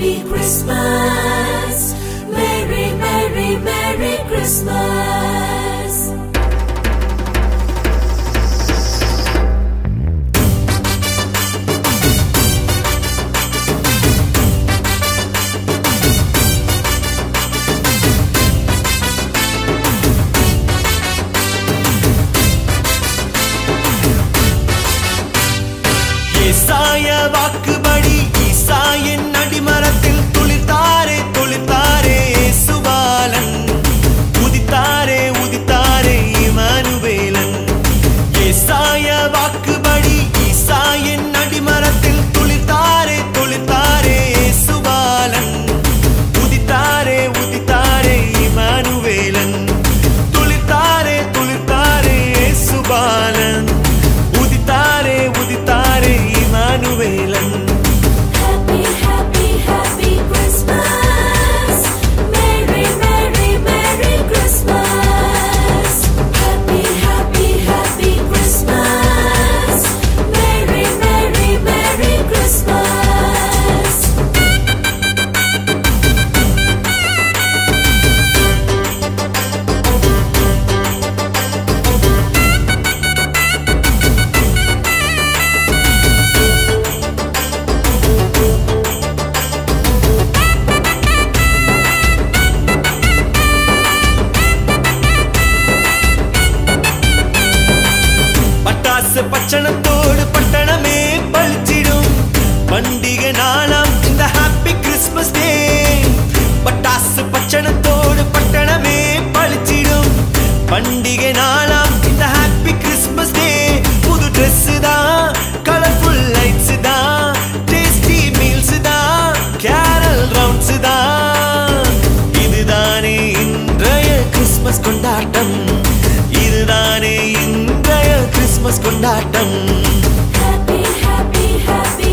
happy Christmas. Merry, Merry, Merry Christmas. ஏசாய வாக்குபடி ஈசாயின் அடிமரத்தில் துளித்தாரே துளித்தாரே சுபாலன் உதித்தாரே உதித்தாரே இமானுவேலன் ஏசாய வாக்குபடி ஈசாயின் அடிமரத்தில் துளித்தாரே துளித்தாரே சுபாலன் உதித்தாரே உதித்தாரே இமானுவேலன் துளித்தாரே துளித்தாரே சுபாலன் உதித்தாரே உதித்தாரே இமானுவேலன் Happy, happy, happy Christmas. Merry, Merry, Merry Christmas. Happy, happy, happy Christmas. Merry, Merry, Merry Christmas. பட்டாசு பச்சனத்தோடு பட்டணமே பழிச்சிடும் பண்டிகை நாளாம் இந்த ஹாப்பி கிறிஸ்மஸ் டே பட்டாசு பச்சனத்தோடு பட்டணமே பழிச்சிடும் பண்டிகை நாளாம் இந்த ஹாப்பி கிறிஸ்மஸ் டே புது Dress தான் கலர்ஃபுல் லைட்ஸ் தான் டேஸ்டி மீல்ஸ் தான் கேரல் ரவுண்ட்ஸ் தான் இதுதானே இன்றைய கிறிஸ்மஸ் கொண்டாட்டம் இதுதானே இன்றைய கிறிஸ்மஸ் கொண்டாட்டம் Happy, happy, happy